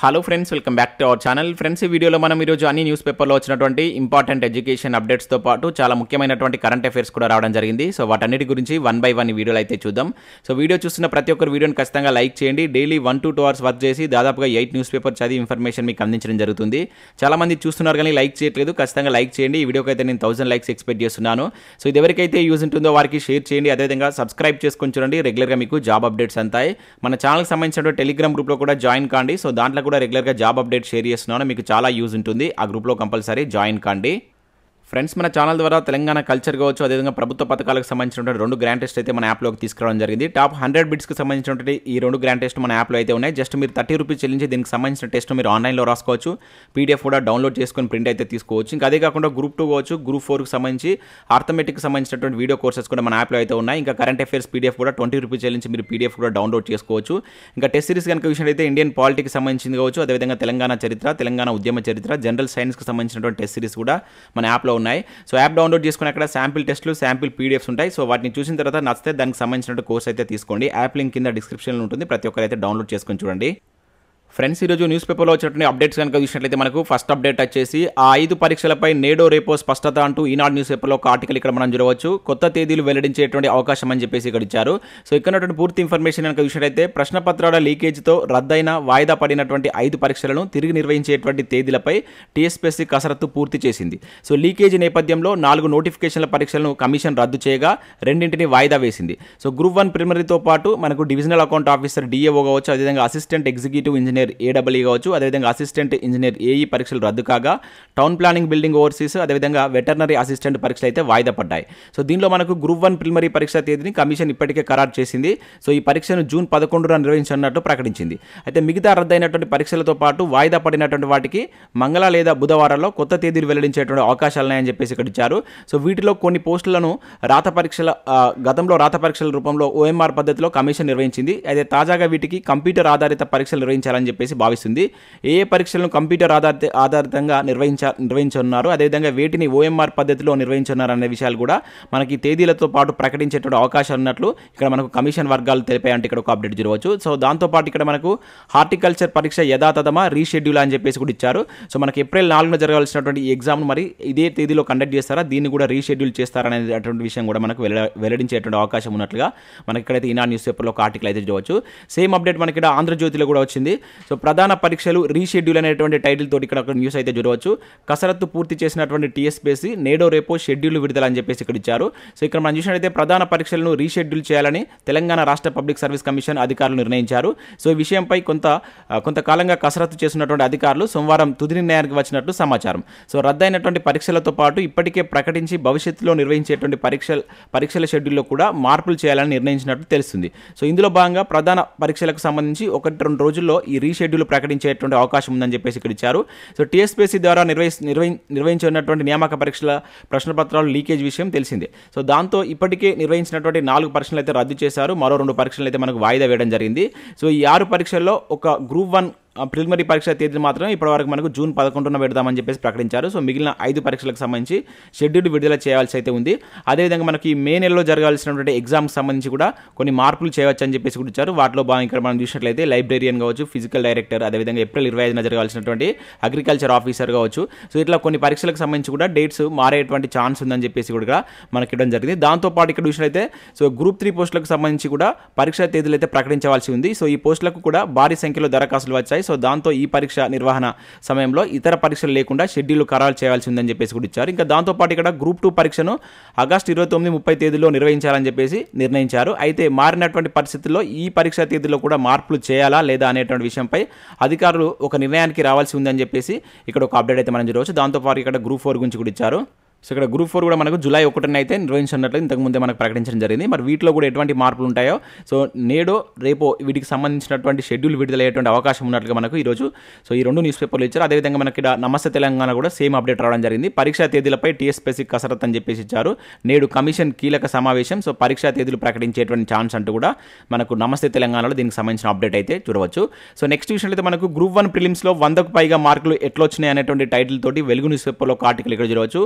hello friends welcome back to our channel friends ఈ వీడియోలో మనం ఈరోజు అన్ని న్యూస్ పేపర్లో వచ్చినటువంటి ఇంపార్టెంట్ ఎడ్యుకేషన్ అప్డేట్స్తో పాటు చాలా ముఖ్యమైనటువంటి కరెంట్ అఫైర్స్ కూడా రావడం జరిగింది సో వాటన్నిటి గురించి వన్ బై వన్ ఈ వీడియోలో అయితే చూద్దాం సో వీడియో చూస్తున్న ప్రతి ఒక్కరు వీడియోని ఖచ్చితంగా లైక్ చేయండి daily one to two hours work చేసి దాదాపుగా ఎయిట్ న్యూస్ పేపర్ చదివి ఇన్ఫర్మేషన్ మీకు అందించడం జరుగుతుంది చాలా మంది చూస్తున్నారు కానీ లైక్ చేయట్లేదు ఖచ్చితంగా లైక్ చేయండి ఈ వీడియోకి అయితే నేను థౌసండ్ లైక్స్ ఎక్స్పెక్ట్ చేస్తున్నాను సో ఇది ఎవరికైతే యూజ్ ఉంటుందో వారికి షేర్ చేయండి అదేవిధంగా సబ్స్క్రైబ్ చేసుకొని చూడండి రెగ్యులర్గా మీకు జాబ్ అప్డేట్స్ అంతాయి మన ఛానల్కి సంబంధించిన టెలిగ్రామ్ గ్రూప్లో కూడా జాయిన్ కాండి సో దాంట్లో కూడా రెగ్యులర్గా జాబ్ అప్డేట్ షేర్ చేస్తున్నాను మీకు చాలా యూజ్ ఉంటుంది ఆ గ్రూప్లో కంపల్సరీ జాయిన్ కాండి ఫ్రెండ్స్ మన ఛానల్ ద్వారా తెలంగాణ కల్చర్ కావచ్చు అదేవిధంగా ప్రభుత్వ పథకాలకు సంబంధించినటువంటి రెండు గ్రాండ్ టెస్ట్ అయితే మన యాప్లోకి తీసుకురావడం జరిగింది టాప్ హండ్రెడ్ బిట్స్కి సంబంధించినటువంటి ఈ రెండు గ్రాండ్ టెస్ట్ మన యాప్లో అయితే ఉన్నాయి జస్ట్ మీరు థర్టీ రూపీస్ చెల్లించి దీనికి సంబంధించిన టెస్ట్ మీరు ఆన్లైన్లో రాసుకోవచ్చు పీడిఎఫ్ కూడా డౌన్లోడ్ చేసుకొని ప్రింట్ అయితే తీసుకోవచ్చు ఇంకా అదే కాకుండా గ్రూప్ టూ కావచ్చు గ్రూప్ ఫోర్కి సంబంధించి ఆర్థమెటిక్కి సంబంధించినటువంటి వీడియో కోర్సెస్ కూడా మన యాప్లో అయితే ఉన్నాయి ఇంకా కరెంట్ అఫైర్స్ పీడిఎఫ్ కూడా ట్వంటీ రూపీస్ చెల్లించి మీరు పీడిఎఫ్ కూడా డౌన్లోడ్ చేసుకోవచ్చు ఇంకా టెస్ట్ సిరీస్ కనుక విషయం అయితే ఇండియన్ పాలిటిక్స్ సంబంధించింది కావచ్చు అదేవిధంగా తెలంగాణ చరిత్ర తెలంగాణ ఉద్యమ చరిత్ర జనరల్ సైన్స్కి సంబంధించినటువంటి టెస్ట్ సిరీస్ కూడా మన యాప్లో ఉన్నాయి సో యాప్ డౌన్లోడ్ చేసుకుని అక్కడ శాంపిల్ టెస్ట్లు శాంపిల్ పీడిఎఫ్స్ ఉంటాయి సో వాటిని చూసిన తర్వాత నచ్చితే దానికి సంబంధించిన కోర్స్ అయితే తీసుకోండి యాప్ లింక్ కింద డిస్క్రిప్షన్లో ఉంటుంది ప్రతి ఒక్కరు అయితే డౌన్లోడ్ చేసుకొని చూడండి ఫ్రెండ్స్ ఈరోజు న్యూస్ పేపర్లో వచ్చినటువంటి అప్డేట్స్ కనుక చూసినట్లయితే మనకు ఫస్ట్ అప్డేట్ వచ్చేసి ఆ ఐదు పరీక్షలపై నేడో రేపో స్పష్టత అంటూ ఈనాడు న్యూస్ పేపర్లో ఒక ఆర్టికల్ ఇక్కడ మనం చూడవచ్చు కొత్త తేదీలు వెల్లడించేటువంటి అవకాశం అని చెప్పేసి ఇక్కడ ఇచ్చారు సో ఇక్కడ ఉన్నటువంటి పూర్తి ఇన్ఫర్మేషన్ కనుక చూసినట్లయితే ప్రశ్నపత్రాల లీకేజ్తో రద్దయిన వాయిదా పడినటువంటి ఐదు పరీక్షలను తిరిగి నిర్వహించేటువంటి తేదీలపై టీఎస్పీఎస్సీ కసరత్తు పూర్తి చేసింది సో లీకేజ్ నేపథ్యంలో నాలుగు నోటిఫికేషన్ల పరీక్షలను కమిషన్ రద్దు చేయగా రెండింటిని వాయిదా వేసింది సో గ్రూప్ వన్ ప్రిమరీతో పాటు మనకు డివిజనల్ అకౌంట్ ఆఫీసర్ డిఏఓ కావచ్చు అదేవిధంగా అసిస్టెంట్ ఎగ్జిక్యూటివ్ ఇంజనీర్ ఏడబ్ల్యూ కావచ్చు అదేవిధంగా అసిస్టెంట్ ఇంజనీర్ ఏఈ పరీక్షలు రద్దు కాగా టౌన్ ప్లానింగ్ బిల్డింగ్ ఓవర్సీస్ అదేవిధంగా వెటర్నరీ అసిస్టెంట్ పరీక్షలు అయితే వాయిదా పడ్డాయి సో దీనిలో మనకు గ్రూప్ వన్ ప్రిలిమరీ పరీక్ష తేదీని కమిషన్ ఇప్పటికే ఖరారు చేసింది సో ఈ పరీక్షను జూన్ పదకొండున నిర్వహించనున్నట్టు ప్రకటించింది అయితే మిగతా రద్దయినటువంటి పరీక్షలతో పాటు వాయిదా పడినటువంటి వాటికి మంగళ లేదా బుధవారంలో కొత్త తేదీలు వెల్లడించేటువంటి అవకాశాలు ఉన్నాయని చెప్పేసి ఇక్కడ ఇచ్చారు సో వీటిలో కొన్ని పోస్టులను రాత పరీక్షల ఆ, గతంలో రాత పరీక్షల రూపంలో ఓఎంఆర్ పద్ధతిలో కమిషన్ నిర్వహించింది అయితే తాజాగా వీటికి కంప్యూటర్ ఆధారిత పరీక్షలు నిర్వహించాలని చెప్పేసి భావిస్తుంది ఏ ఏ పరీక్షలను కంప్యూటర్ ఆధారిత ఆధారితంగా నిర్వహించ నిర్వహించనున్నారు అదేవిధంగా వేటిని ఓఎంఆర్ పద్ధతిలో నిర్వహించనున్నారు అనే విషయాలు కూడా మనకి తేదీలతో పాటు ప్రకటించేటువంటి అవకాశాలు ఉన్నట్లు ఇక్కడ మనకు కమిషన్ వర్గాలు తెలిపాయంటే ఇక్కడ ఒక అప్డేట్ చూడవచ్చు సో దాంతోపాటు ఇక్కడ మనకు హార్టికల్చర్ పరీక్ష యథాతథమా రీషెడ్యూల్ అని చెప్పేసి కూడా ఇచ్చారు సో మనకి ఏప్రిల్ నాలుగున జరగాల్సినటువంటి ఈ ఎగ్జామ్ మరి ఇదే తేదీలో కండక్ట్ చేస్తారా దీన్ని కూడా రీషెడ్యూల్ చేస్తారనేటువంటి విషయం కూడా మనకు వెల్ల వెల్లడించేటువంటి అవకాశం ఉన్నట్లుగా మనకి ఇక్కడైతే ఈనాడు న్యూస్ పేపర్లో ఒక ఆర్టికల్ అయితే చూడవచ్చు సేమ్ అప్డేట్ మనకి ఇక్కడ ఆంధ్రజ్యోతిలో కూడా వచ్చింది సో ప్రధాన పరీక్షలు రీషెడ్యూల్ అనేటువంటి టైటిల్ తోటి ఇక్కడ ఒక న్యూస్ అయితే చూడవచ్చు కసరత్తు పూర్తి చేసినటువంటి టీఎస్పీఎస్సీ నేడో రేపో షెడ్యూల్ విడుదల అని చెప్పేసి ఇక్కడ ఇచ్చారు సో ఇక్కడ మనం చూసినట్లయితే ప్రధాన పరీక్షలను రీషెడ్యూల్ చేయాలని తెలంగాణ రాష్ట్ర పబ్లిక్ సర్వీస్ కమిషన్ అధికారులు నిర్ణయించారు సో ఈ విషయంపై కొంత ఆ, కొంతకాలంగా కసరత్తు చేస్తున్నటువంటి అధికారులు సోమవారం తుది నిర్ణయానికి వచ్చినట్లు సమాచారం సో రద్దయినటువంటి పరీక్షలతో పాటు ఇప్పటికే ప్రకటించి భవిష్యత్తులో నిర్వహించేటువంటి పరీక్షల పరీక్షల షెడ్యూల్లో కూడా మార్పులు చేయాలని నిర్ణయించినట్లు తెలుస్తుంది సో ఇందులో భాగంగా ప్రధాన పరీక్షలకు సంబంధించి ఒకటి రెండు రోజుల్లో ఈ రీషెడ్యూల్ ప్రకటించేటువంటి అవకాశం ఉందని చెప్పేసి ఇక్కడ ఇచ్చారు సో టీఎస్పీసీ ద్వారా నిర్వహి నిర్వహి నిర్వహించినటువంటి నియామక పరీక్షల ప్రశ్నపత్రాలు లీకేజ్ విషయం తెలిసిందే సో దాంతో ఇప్పటికే నిర్వహించినటువంటి నాలుగు పరీక్షలు అయితే రద్దు చేశారు మరో రెండు పరీక్షలు అయితే మనకు వాయిదా వేయడం జరిగింది సో ఈ ఆరు పరీక్షల్లో ఒక గ్రూప్ వన్ ప్రిలిమినరీ పరీక్ష తేదీ మాత్రం ఇప్పటివరకు మనకు జూన్ పదకొండున పెడదామని చెప్పేసి ప్రకటించారు సో మిగిలిన ఐదు పరీక్షలకు సంబంధించి షెడ్యూల్ విడుదల చేయాల్సి అయితే ఉంది అదేవిధంగా మనకి మే నెలలో జరగాల్సినటువంటి ఎగ్జామ్కి సంబంధించి కూడా కొన్ని మార్పులు చేయవచ్చు అని చెప్పేసి కూడా ఇచ్చారు వాటిలో భాగంగా ఇక్కడ మనం చూసినట్లయితే లైబ్రేరియన్ కావచ్చు ఫిజికల్ డైరెక్టర్ అదేవిధంగా ఏప్రిల్ ఇరవై ఐదున జరగాల్సినటువంటి అగ్రికల్చర్ ఆఫీసర్ కావచ్చు సో ఇట్లా కొన్ని పరీక్షలకు సంబంధించి కూడా డేట్స్ మారేటువంటి ఛాన్స్ ఉందని చెప్పేసి కూడా మనకి ఇవ్వడం జరిగింది దాంతోపాటు ఇక్కడ చూసినట్లయితే సో గ్రూప్ త్రీ పోస్టులకు సంబంధించి కూడా పరీక్షా తేదీలు అయితే ప్రకటించవలసి ఉంది సో ఈ పోస్టులకు కూడా భారీ సంఖ్యలో దరఖాస్తులు వచ్చాయి సో దాంతో ఈ పరీక్ష నిర్వహణ సమయంలో ఇతర పరీక్షలు లేకుండా షెడ్యూల్ ఖరారు చేయాల్సి ఉందని చెప్పేసి కూడా ఇచ్చారు ఇంకా దాంతోపాటు ఇక్కడ గ్రూప్ టూ పరీక్షను ఆగస్టు ఇరవై తొమ్మిది ముప్పై తేదీలో నిర్వహించాలని చెప్పేసి నిర్ణయించారు అయితే మారినటువంటి పరిస్థితుల్లో ఈ పరీక్షా తేదీలో కూడా మార్పులు చేయాలా లేదా అనేటువంటి విషయంపై అధికారులు ఒక నిర్ణయానికి రావాల్సి ఉందని చెప్పేసి ఇక్కడ ఒక అప్డేట్ అయితే మనం చూడవచ్చు దాంతోపాటు ఇక్కడ గ్రూప్ ఫోర్ గురించి కూడా ఇచ్చారు సో ఇక్కడ గ్రూప్ ఫోర్ కూడా మనకు జూలై ఒకటిన అయితే నిర్వహించినట్లు ఇంతకు ముందే మనకు ప్రకటించడం జరిగింది మరి వీటిలో కూడా ఎటువంటి మార్పులు ఉంటాయో సో నేడో రేపో వీటికి సంబంధించినటువంటి షెడ్యూల్ విడుదలయ్యేటువంటి అవకాశం ఉన్నట్లుగా మనకు ఈరోజు సో ఈ రెండు న్యూస్ పేపర్లు ఇచ్చారు అదేవిధంగా మనకి ఇక్కడ నమస్తే తెలంగాణ కూడా సేమ్ అప్డేట్ రావడం జరిగింది పరీక్షా తేదీలపై టీఎస్పీసీ కసరత్ అని చెప్పేసి ఇచ్చారు నేడు కమిషన్ కీలక సమావేశం సో పరీక్షా తేదీలు ప్రకటించేటువంటి ఛాన్స్ అంటూ కూడా మనకు నమస్తే తెలంగాణలో దీనికి సంబంధించిన అప్డేట్ అయితే చూడవచ్చు సో నెక్స్ట్ విషయం అయితే మనకు గ్రూప్ వన్ ప్రిలిమ్స్లో వందకు పైగా మార్కులు ఎట్లా వచ్చినాయి అనేటువంటి టైటిల్ తోటి వెలుగు న్యూస్ పేపర్లో ఒక ఆర్టికల్ ఇక్కడ చూడవచ్చు నూట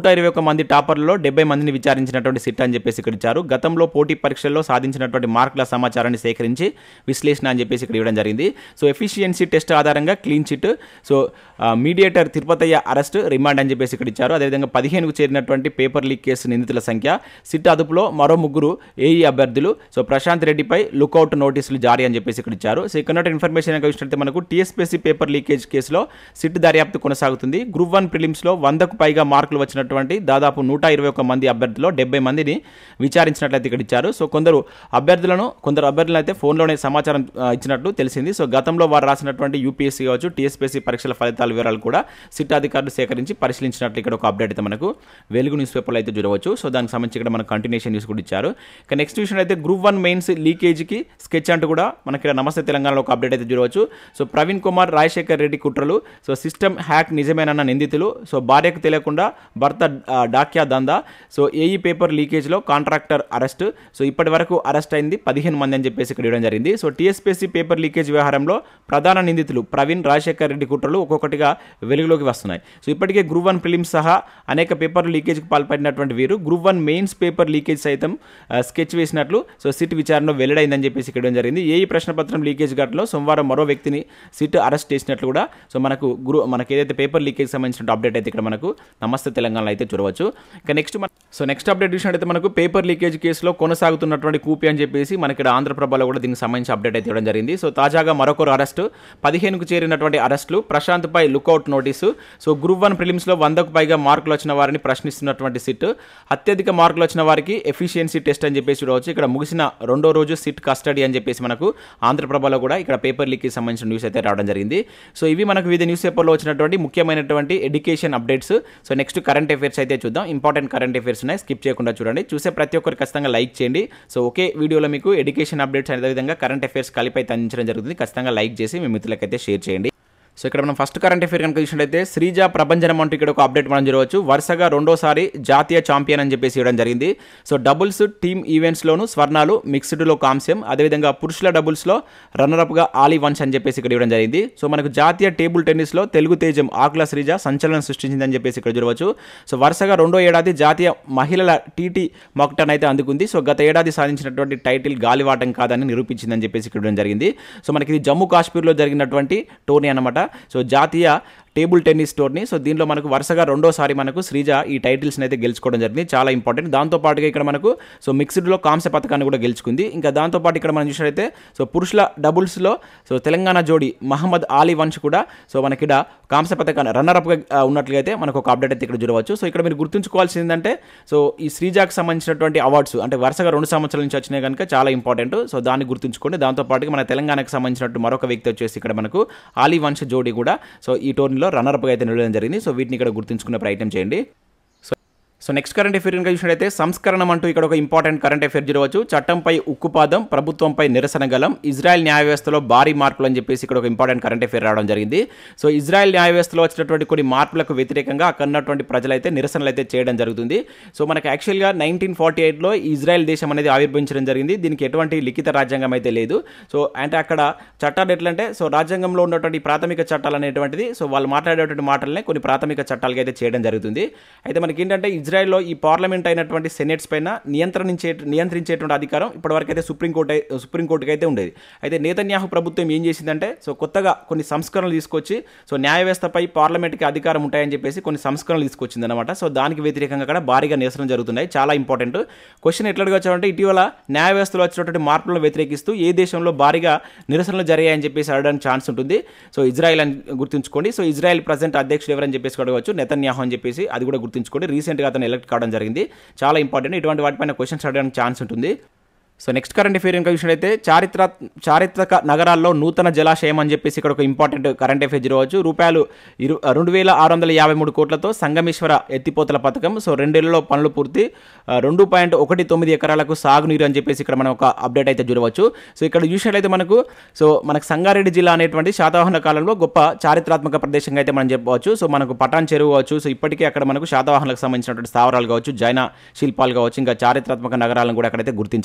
నూట ఇరవై ఒక్క మంది టాపర్లలో డెబ్బై మందిని విచారించినటువంటి సిట్ అని చెప్పేసి ఇక్కడ ఇచ్చారు గతంలో పోటీ పరీక్షల్లో సాధించినటువంటి మార్కుల సమాచారాన్ని సేకరించి విశ్లేషణ అని చెప్పేసి ఇక్కడ ఇవ్వడం జరిగింది సో ఎఫిషియన్సీ టెస్ట్ ఆధారంగా clean chit so mediator Tirupathaiah arrest remand అని చెప్పేసి ఇక్కడ ఇచ్చారు అదేవిధంగా పదిహేనుకు చేరినటువంటి పేపర్ లీక్ కేసు నిందితుల సంఖ్య సిట్ అదుపులో మరో ముగ్గురు ఏఈ అభ్యర్థులు సో ప్రశాంత్ రెడ్డిపై లుకౌట్ నోటీసులు జారీ అని చెప్పేసి ఇక్కడ ఇచ్చారు సో ఇక్కడ ఇన్ఫర్మేషన్ కనుక చూసినట్లయితే మనకు టీఎస్పీసీ పేపర్ లీకేజ్ కేసులో సిట్ దర్యాప్తు కొనసాగుతుంది గ్రూప్ వన్ ప్రిలిమ్స్లో వందకు పైగా మార్కులు వచ్చినటువంటి దాదాపు నూట ఇరవై ఒక్క మంది అభ్యర్థుల్లో డెబ్బై మందిని విచారించినట్లయితే ఇక్కడ ఇచ్చారు సో కొందరు అభ్యర్థులను కొందరు అభ్యర్థులను అయితే ఫోన్లోనే సమాచారం ఆ, ఇచ్చినట్లు తెలిసింది సో గతంలో వారు రాసినటువంటి యూపీఎస్సీ కావచ్చు టీఎస్పీఎస్సీ పరీక్షల ఫలితాల వివరాలు కూడా సిట్ అధికారులు సేకరించి పరిశీలించినట్లు ఇక్కడ ఒక అప్డేట్ అయితే మనకు వెలుగు న్యూస్ పేపర్లో అయితే చూడవచ్చు సో దానికి సంబంధించి ఇక్కడ మనకు కంటిన్యూషన్ న్యూస్ కూడా ఇచ్చారు ఇక నెక్స్ట్ విషయం అయితే గ్రూప్ వన్ మెయిన్స్ లీకేజ్కి స్కెచ్ అంటూ కూడా మనకి ఇక్కడ నమస్తే తెలంగాణలో ఒక అప్డేట్ అయితే చూడవచ్చు సో ప్రవీణ్ కుమార్ రాజశేఖర్ రెడ్డి కుట్రలు సో సిస్టమ్ హ్యాక్ నిజమేనన్న నిందితులు సో భార్యకు తెలియకుండా భర్త ఆ, డాక్యా దందా సో ఏఈ పేపర్ లీకేజ్లో కాంట్రాక్టర్ అరెస్ట్ సో ఇప్పటి వరకు అరెస్ట్ అయింది పదిహేను మంది అని చెప్పేసి ఇక్కడ ఇవ్వడం జరిగింది సో టీఎస్పీసీ పేపర్ లీకేజ్ వ్యవహారంలో ప్రధాన నిందితులు ప్రవీణ్ రాజశేఖర్ రెడ్డి కుట్రలు ఒక్కొక్కటిగా వెలుగులోకి వస్తున్నాయి సో ఇప్పటికే గ్రూప్ వన్ ఫిలిమ్స్ సహా అనేక పేపర్ లీకేజ్కి పాల్పడినటువంటి వీరు group one mains paper leakage సైతం ఆ, స్కెచ్ వేసినట్లు సో సిట్ విచారణలో వెల్లడైందని చెప్పేసి ఇక్కడ ఇవ్వడం జరిగింది ఏఈ ప్రశ్నపత్రం లీకేజ్ ఘటనలో సోమవారం మరో వ్యక్తిని సిట్ అరెస్ట్ చేసినట్లు కూడా సో మనకు గ్రూ మనకి ఏదైతే పేపర్ లీకేజ్ సంబంధించిన అప్డేట్ అయితే ఇక్కడ మనకు నమస్తే తెలంగాణలో అయితే చూడవచ్చు ఇక నెక్స్ట్ మన సో నెక్స్ట్ అప్డేట్ చూసినట్టయితే మనకు పేపర్ లీకేజ్ కేసులో కొనసాగుతున్నటువంటి కూపీ అని చెప్పేసి మనకి ఇక్కడ ఆంధ్రప్రభలో కూడా దీనికి సంబంధించి అప్డేట్ అయితే ఇవ్వడం జరిగింది సో తాజాగా మరొకరు అరెస్టు పదిహేనుకు చేరినటువంటి అరెస్టులు ప్రశాంత్పై lookout notice so group one ప్రిలిమ్స్లో వందకు పైగా మార్కులు వచ్చిన వారిని ప్రశ్నిస్తున్నటువంటి సిట్ అత్యధిక మార్కులు వచ్చిన వారికి ఎఫిషియన్సీ టెస్ట్ అని చెప్పేసి చూడవచ్చు ఇక్కడ ముగిసిన రెండో రోజు సిట్ కస్టడీ అని చెప్పేసి మనకు ఆంధ్రప్రభలో కూడా ఇక్కడ పేపర్ లీక్కి సంబంధించిన న్యూస్ అయితే రావడం జరిగింది సో ఇవి మనకు వివిధ న్యూస్ పేపర్లో వచ్చినటువంటి ముఖ్యమైనటువంటి education updates so next current affairs అయితే చూద్దాం ఇంపార్టెంట్ కరెంట్ అఫైర్స్ ఉన్నాయి స్కిప్ చేయకుండా చూడండి చూసే ప్రతి ఒక్కరు ఖచ్చితంగా లైక్ చేయండి సో ఒకే వీడియోలో మీకు ఎడ్యుకేషన్ అప్డేట్స్ అదేవిధంగా కరెంట్ అఫైర్స్ కలిపి అయితే అందించడం జరుగుతుంది ఖచ్చితంగా లైక్ చేసి మీ మిత్రులకైతే షేర్ చేయండి సో ఇక్కడ మనం ఫస్ట్ కరెంట్ అఫేర్ కనుక చూసినట్లయితే శ్రీజ ప్రభంజనం అంటూ ఇక్కడ ఒక అప్డేట్ మనం చూడవచ్చు వరుసగా రెండోసారి జాతీయ ఛాంపియన్ అని చెప్పేసి ఇవ్వడం జరిగింది సో డబుల్స్ టీమ్ ఈవెంట్స్లోను స్వర్ణాలు మిక్స్డ్లో కాంస్యం అదేవిధంగా పురుషుల డబుల్స్లో రన్నరప్గా ఆలీ వన్స్ అని చెప్పేసి ఇక్కడ ఇవ్వడం జరిగింది సో మనకు జాతీయ టేబుల్ టెన్నిస్లో తెలుగు తేజం ఆకుల శ్రీజ సంచలనం సృష్టించిందని చెప్పేసి ఇక్కడ చూడవచ్చు సో వరుసగా రెండో ఏడాది జాతీయ మహిళల టీటీ మొక్టన్ అయితే అందుకుంది సో గత ఏడాది సాధించినటువంటి టైటిల్ గాలివాటం కాదని నిరూపించిందని చెప్పేసి ఇక్కడ ఇవ్వడం జరిగింది సో మనకి ఇది జమ్మూ కాశ్మీర్లో జరిగినటువంటి టోర్నీ అనమాట సో జాతీయ టేబుల్ టెన్నిస్ టోర్నీ సో దీనిలో మనకు వరుసగా రెండోసారి మనకు శ్రీజ ఈ టైటిల్స్ని అయితే గెలుచుకోవడం జరిగింది చాలా ఇంపార్టెంట్ దాంతోపాటుగా ఇక్కడ మనకు సో మిక్స్డ్లో కాంస్య పథకాన్ని కూడా గెలుచుకుంది ఇంకా దాంతోపాటు ఇక్కడ మనం చూసినట్లయితే సో పురుషుల డబుల్స్లో సో తెలంగాణ జోడి మహమ్మద్ ఆలీ వంశ్ కూడా సో మనకి ఇక్కడ కాంస్య పథకాన్ని రన్నర్అప్గా ఉన్నట్లుగా అయితే మనకు ఒక అప్డేట్ అయితే ఇక్కడ చూడవచ్చు సో ఇక్కడ మీరు గుర్తుంచుకోవాల్సింది ఏంటంటే సో ఈ శ్రీజాకి సంబంధించినటువంటి అవార్డ్స్ అంటే వరుసగా రెండు సంవత్సరాల నుంచి వచ్చినాయి కనుక చాలా ఇంపార్టెంట్ సో దాన్ని గుర్తుంచుకోండి దాంతోపాటుగా మన తెలంగాణకు సంబంధించినట్టు మరొక వ్యక్తి వచ్చేసి ఇక్కడ మనకు ఆలీ వంశ్ జోడీ కూడా సో ఈ టోర్నీలో రన్నర్అప్గా అయితే నిలవడం జరిగింది సో వీటిని ఇక్కడ గుర్తుంచుకునే ప్రయత్నం చేయండి సో నెక్స్ట్ కరెంట్ అఫేర్ కనుక చూసినట్టయితే సంస్కరణం అంటూ ఇక్కడ ఒక ఇంపార్టెంట్ కరెంట్ అఫేర్ చూడవచ్చు చట్టంపై ఉక్కుపాదం ప్రభుత్వంపై నిరసన గలం ఇజ్రాయెల్ న్యాయ వ్యవస్థలో భారీ మార్పులు అని చెప్పేసి ఇక్కడ ఒక ఇంపార్టెంట్ కరెంట్ అఫేర్ రావడం జరిగింది సో ఇజ్రాయెల్ న్యాయ వ్యవస్థలో వచ్చినటువంటి కొన్ని మార్పులకు వ్యతిరేకంగా అక్కడ ఉన్నటువంటి ప్రజలైతే నిరసనలు అయితే చేయడం జరుగుతుంది సో మనకి యాక్చువల్గా నైన్టీన్ ఫార్టీ ఎయిట్లో ఇజ్రాయెల్ దేశం అనేది ఆవిర్భవించడం జరిగింది దీనికి ఎటువంటి లిఖిత రాజ్యాంగం అయితే లేదు సో అంటే అక్కడ చట్టాలు ఎట్లంటే సో రాజ్యాంగంలో ఉన్నటువంటి ప్రాథమిక చట్టాలు అనేటువంటిది సో వాళ్ళు మాట్లాడేటువంటి మాటలనే కొన్ని ప్రాథమిక చట్టాలుగా అయితే చేయడం జరుగుతుంది అయితే మనకి ఏంటంటే ఇజ్రాయెల్లో ఈ పార్లమెంట్ అయినటువంటి సెనేట్స్ పైన నియంత్రించే నియంత్రించేటువంటి అధికారం ఇప్పటివరకు అయితే సుప్రీంకోర్టు సుప్రీంకోర్టుకి అయితే ఉండేది అయితే నేతన్యాహు ప్రభుత్వం ఏం చేసిందంటే సో కొత్తగా కొన్ని సంస్కరణలు తీసుకొచ్చి సో న్యాయ వ్యవస్థపై పార్లమెంట్కి అధికారం ఉంటాయని చెప్పేసి కొన్ని సంస్కరణలు తీసుకొచ్చింది అనమాట సో దానికి వ్యతిరేకంగా కూడా భారీగా నిరసన జరుగుతున్నాయి చాలా ఇంపార్టెంట్ క్వశ్చన్ ఎట్లా అడగచ్చామంటే ఇటీవల న్యాయ వ్యవస్థలో వచ్చినటువంటి మార్పులను వ్యతిరేకిస్తూ ఏ దేశంలో భారీగా నిరసనలు జరిగాయని చెప్పేసి అడగడానికి ఛాన్స్ ఉంటుంది సో ఇజ్రాయెల్ అని గుర్తుంచుకోండి సో ఇజ్రాయెల్ ప్రజెంట్ అధ్యక్షుడు ఎవరని చెప్పేసి అడగవచ్చు నెతన్యాహు అని చెప్పేసి అది కూడా గుర్తుంచుకోండి రీసెంట్గా అతను ఎలక్ట్ కావడం జరిగింది చాలా ఇంపార్టెంట్ ఇటువంటి వాటిపైన క్వశ్చన్స్ అడగడానికి ఛాన్స్ ఉంటుంది సో నెక్స్ట్ కరెంట్ అఫేర్ కనుక చూసినట్టయితే చారిత్ర చారిత్రక నగరాల్లో నూతన జలాశయం అని చెప్పేసి ఇక్కడ ఒక ఇంపార్టెంట్ కరెంట్ అఫేర్ చూడవచ్చు రూపాయలు ఇరు రెండు వేల ఆరు వందల యాభై మూడు కోట్లతో సంగమేశ్వర ఎత్తిపోతల పథకం సో రెండేళ్లలో పనులు పూర్తి ఆ, రెండు పాయింట్ ఒకటి తొమ్మిది ఎకరాలకు సాగునీరు అని చెప్పేసి ఇక్కడ మనం ఒక అప్డేట్ అయితే చూడవచ్చు సో ఇక్కడ చూసినట్లయితే మనకు సో మనకు సంగారెడ్డి జిల్లా అనేటువంటి శాతవాహన కాలంలో గొప్ప చారిత్రాత్మక ప్రదేశంగా అయితే మనం చెప్పవచ్చు సో మనకు పటాన్ చెరువు కావచ్చు సో ఇప్పటికే అక్కడ మనకు శాతవాహనలకు సంబంధించినటువంటి స్థావరాలు కావచ్చు జైన శిల్పాలు కావచ్చు ఇంకా చారిత్రాత్మక నగరాలను కూడా అక్కడైతే గుర్తించడం జరిగింది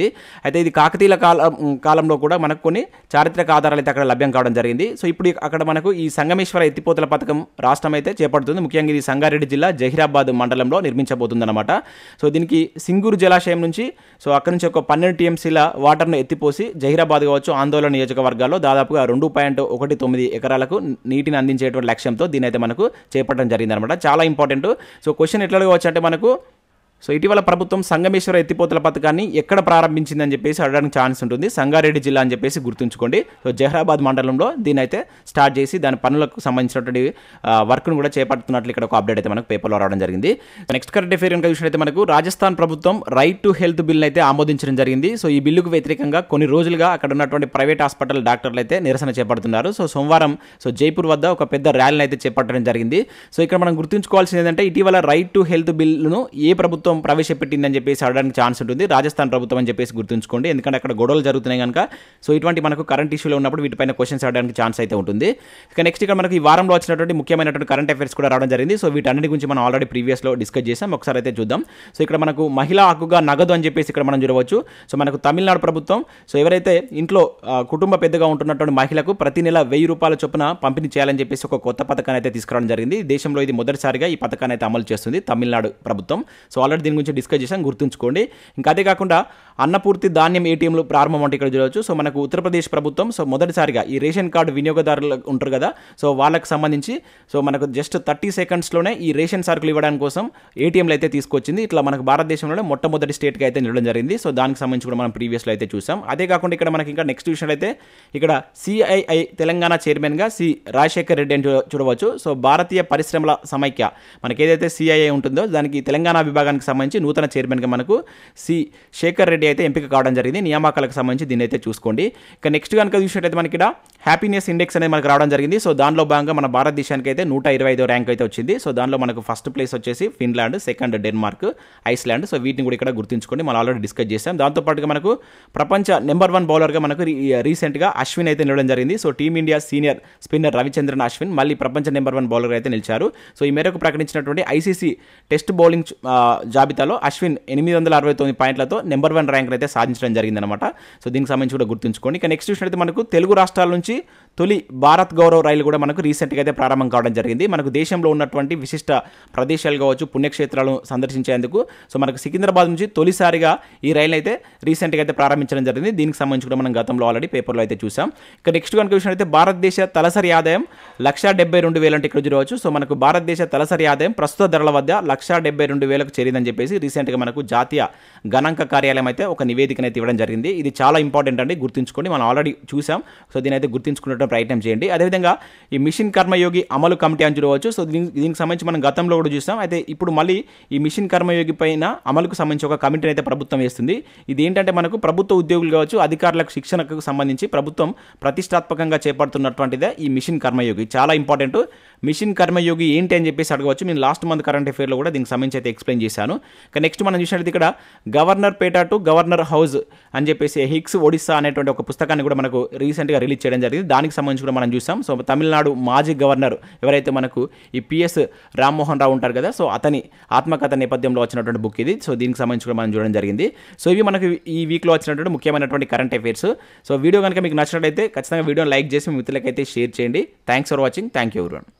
అయితే ఇది కాకతీయుల కాలం కాలంలో కూడా మనకు కొన్ని చారిత్రక ఆధారాలు అయితే అక్కడ లభ్యం కావడం జరిగింది సో ఇప్పుడు అక్కడ మనకు ఈ సంగమేశ్వర ఎత్తిపోతల పథకం రాష్ట్రం అయితే చేపడుతుంది ముఖ్యంగా ఇది సంగారెడ్డి జిల్లా జహీరాబాద్ మండలంలో నిర్మించబోతుందన్నమాట సో దీనికి సింగూరు జలాశయం నుంచి సో అక్కడ నుంచి ఒక పన్నెండు టీఎంసీల వాటర్ను ఎత్తిపోసి జహీరాబాద్ కావచ్చు ఆందోళన నియోజకవర్గాల్లో దాదాపుగా రెండు పాయింట్ ఒకటి తొమ్మిది ఎకరాలకు నీటిని అందించేటువంటి లక్ష్యంతో దీని అయితే మనకు చేపట్టడం జరిగిందనమాట చాలా ఇంపార్టెంట్ సో క్వశ్చన్ ఎట్లా అడగవచ్చు అంటే మనకు సో ఇటీవల ప్రభుత్వం సంగమేశ్వర ఎత్తిపోతల పథకాన్ని ఎక్కడ ప్రారంభించిందని చెప్పేసి అడగడానికి ఛాన్స్ ఉంటుంది సంగారెడ్డి జిల్లా అని చెప్పేసి గుర్తుంచుకోండి సో జహ్రాబాద్ మండలంలో దీని అయితే స్టార్ట్ చేసి దాని పనులకు సంబంధించినటువంటి వర్క్ను కూడా చేపడుతున్నట్లు ఇక్కడ ఒక అప్డేట్ అయితే మనకు పేపర్లో రావడం జరిగింది నెక్స్ట్ కరెంట్ అఫేర్ కనుక చూసినట్లయితే మనకు రాజస్థాన్ ప్రభుత్వం రైట్ టు హెల్త్ బిల్ అయితే ఆమోదించడం జరిగింది సో ఈ బిల్లుకు వ్యతిరేకంగా కొన్ని రోజులుగా అక్కడ ఉన్నటువంటి ప్రైవేట్ హాస్పిటల్ డాక్టర్లు అయితే నిరసన చేపడుతున్నారు సో సోమవారం సో జైపూర్ వద్ద ఒక పెద్ద ర్యాలీని అయితే చేపట్టడం జరిగింది సో ఇక్కడ మనం గుర్తుంచుకోవాల్సింది ఏంటంటే ఇటీవల రైట్ టు హెల్త్ బిల్లును ఏ ప్రభుత్వం ప్రవేశపెట్టిందని చెప్పేసి అడగడానికి ఛాన్స్ ఉంటుంది రాజస్థాన్ ప్రభుత్వం అని చెప్పేసి గుర్తుంచుకోండి ఎందుకంటే అక్కడ గొడవలు జరుగుతున్నాయి కనుక సో ఇటువంటి మనకు కరెంట్ ఇష్యూలో ఉన్నప్పుడు వీటిపైన క్వశ్చన్స్ అడగడానికి ఛాన్స్ అయితే ఉంటుంది ఇక నెక్స్ట్ ఇక్కడ మనకి ఈ వారంలో వచ్చినటువంటి ముఖ్యమైనటువంటి కరెంట్ అఫైర్స్ కూడా రావడం జరిగింది సో వీటన్నిటి గురించి మనం ఆల్రెడీ ప్రీవియస్లో డిస్కస్ చేసాం ఒకసారి అయితే చూద్దాం సో ఇక్కడ మనకు మహిళా హక్కుగా నగదు అని చెప్పేసి ఇక్కడ మనం చూడవచ్చు సో మనకు తమిళనాడు ప్రభుత్వం సో ఎవరైతే ఇంట్లో ఆ, కుటుంబ పెద్దగా ఉంటున్నటువంటి మహిళకు ప్రతి నెల వెయ్యి రూపాయల చొప్పున పంపిణీ చేయాలని చెప్పేసి ఒక కొత్త పథకాన్ని అయితే తీసుకురావడం జరిగింది దేశంలో ఇది మొదటిసారిగా ఈ పథకాన్ని అయితే అమలు చేస్తుంది తమిళనాడు ప్రభుత్వం సో ఆల్రెడీ దీని గురించి డిస్కస్ చేసాం గుర్తుంచుకోండి ఇంకా అదే కాకుండా అన్నపూర్తి ధాన్యం ఏటీఎంలు ప్రారంభం అంటే ఇక్కడ చూడవచ్చు సో మనకు ఉత్తరప్రదేశ్ ప్రభుత్వం సో మొదటిసారిగా ఈ రేషన్ కార్డు వినియోగదారులు ఉంటారు కదా సో వాళ్ళకి సంబంధించి సో మనకు జస్ట్ థర్టీ సెకండ్స్లోనే ఈ రేషన్ సరుకులు ఇవ్వడానికి కోసం ఏటీఎంలు అయితే తీసుకొచ్చింది ఇట్లా మనకు భారతదేశంలోనే మొట్టమొదటి స్టేట్కి అయితే నిలడం జరిగింది సో దానికి సంబంధించి కూడా మనం ప్రీవియస్లో అయితే చూసాం అదే కాకుండా ఇక్కడ మనకి ఇంకా నెక్స్ట్ విషయం అయితే ఇక్కడ సిఐఐ తెలంగాణ చైర్మన్గా సి రాజశేఖర్ రెడ్డి అని చూ- చూడవచ్చు సో భారతీయ పరిశ్రమల సమైక్య మనకి ఏదైతే సిఐఐ ఉంటుందో దానికి తెలంగాణ విభాగానికి సంబంధించి నూతన చైర్మన్గా మనకు సి శేఖర్ రెడ్డి అయితే ఎంపిక కావడం జరిగింది నియామకాలకు సంబంధించి దీన్ని అయితే చూసుకోండి ఇక నెక్స్ట్ కనుక చూసినట్టయితే మనకి ఇక్కడ హ్యాపీనెస్ ఇండెక్స్ అనేది మనకు రావడం జరిగింది సో దానిలో భాగంగా మన భారతదేశానికి అయితే నూట ఇరవై ఐదో ర్యాంక్ అయితే వచ్చింది సో దానిలో మనకు ఫస్ట్ ప్లేస్ వచ్చేసి Finland second Denmark Iceland so వీటిని కూడా ఇక్కడ గుర్తుంచుకోండి మనం ఆల్రెడీ డిస్కస్ చేసాం దాంతోపాటుగా మనకు ప్రపంచ నెంబర్ వన్ బౌలర్గా మనకు రీ- రీసెంట్గా అశ్విన్ అయితే నిలవడం జరిగింది so team India senior spinner Ravichandran Ashwin మళ్ళీ ప్రపంచ నెంబర్ వన్ బౌలర్ అయితే నిలిచారు సో ఈ మేరకు ప్రకటించినటువంటి ఐసీసీ టెస్ట్ బౌలింగ్ చు- ఆ, జాబితాలో అశ్విన్ ఎనిమిది వందల అరవై తొమ్మిది పాయింట్లతో నెంబర్ వన్ ర్యాంక్ అయితే సాధించడం జరిగిందనమాట సో దీనికి సంబంధించి కూడా గుర్తుంచుకోండి ఇక నెక్స్ట్ చూసినట్లయితే మనకు తెలుగు రాష్ట్రాల నుంచి తొలి భారత్ గౌరవ్ రైలు కూడా మనకు రీసెంట్గా అయితే ప్రారంభం కావడం జరిగింది మనకు దేశంలో ఉన్నటువంటి విశిష్ట ప్రదేశాలు కావచ్చు పుణ్యక్షేత్రాలను సందర్శించేందుకు సో మనకు సికింద్రాబాద్ నుంచి తొలిసారిగా ఈ రైలు అయితే రీసెంట్గా అయితే ప్రారంభించడం జరిగింది దీనికి సంబంధించి కూడా మనం గతంలో ఆల్రెడీ పేపర్లో అయితే చూసాం ఇక నెక్స్ట్ కనుక విషయం అయితే భారతదేశ తలసరి ఆదాయం లక్షా డెబ్బై రెండు వేలు అంటే ఇక్కడ చూడవచ్చు సో మనకు భారతదేశ తలసరి ఆదాయం ప్రస్తుత ధరల వద్ద లక్షా డెబ్బై రెండు వేలకు చేరిందని చెప్పేసి రీసెంట్గా మనకు జాతీయ గణాంక కార్యాలయం అయితే ఒక నివేదికను అయితే ఇవ్వడం జరిగింది ఇది చాలా ఇంపార్టెంట్ అండి గుర్తుంచుకోండి మనం ఆల్రెడీ చూసాం సో దీని అయితే గుర్తుంచుకునే ప్రయత్నం చేయండి అదేవిధంగా ఈ మిషన్ కర్మయోగి అమలు కమిటీ అని చూడవచ్చు సో దీనికి దీనికి సంబంధించి మనం గతంలో కూడా చూసాం అయితే ఇప్పుడు మళ్ళీ ఈ మిషన్ కర్మయోగి పైన అమలుకు సంబంధించి ఒక కమిటీని అయితే ప్రభుత్వం వేస్తుంది ఇది ఏంటంటే మనకు ప్రభుత్వ ఉద్యోగులు కావచ్చు అధికారులకు శిక్షణకు సంబంధించి ప్రభుత్వం ప్రతిష్టాత్మకంగా చేపడుతున్నటువంటిదే ఈ మిషన్ కర్మయోగి చాలా ఇంపార్టెంట్ మిషన్ కర్మయోగి ఏంటి అని చెప్పేసి అడగవచ్చు నేను లాస్ట్ మంత్ కరెంట్ అఫేర్లో కూడా దీనికి సంబంధించి అయితే ఎక్స్ప్లెయిన్ చేశాను ఇక నెక్స్ట్ మనం చూసినట్టు ఇక్కడ Governorpet to governor house అని చెప్పేసి హిక్స్ ఒడిస్సా అనేటువంటి ఒక పుస్తకాన్ని కూడా మనకు రీసెంట్గా రిలీజ్ చేయడం జరిగింది దానికి సంబంధించి కూడా మనం చూసాం సో తమిళనాడు మాజీ గవర్నర్ ఎవరైతే మనకు ఈ పిఎస్ రామ్మోహన్ రావు ఉంటారు కదా సో అతని ఆత్మకథ నేపథ్యంలో వచ్చినటువంటి బుక్ ఇది సో దీనికి సంబంధించి కూడా మనం చూడడం జరిగింది సో ఇవి మనకు ఈ వీక్లో వచ్చినటువంటి ముఖ్యమైనటువంటి కరెంట్ అఫైర్స్ సో వీడియో కనుక మీకు నచ్చినట్లయితే ఖచ్చితంగా వీడియోని లైక్ చేసి మీ మిత్రులకైతే షేర్ చేయండి thanks for watching thank you everyone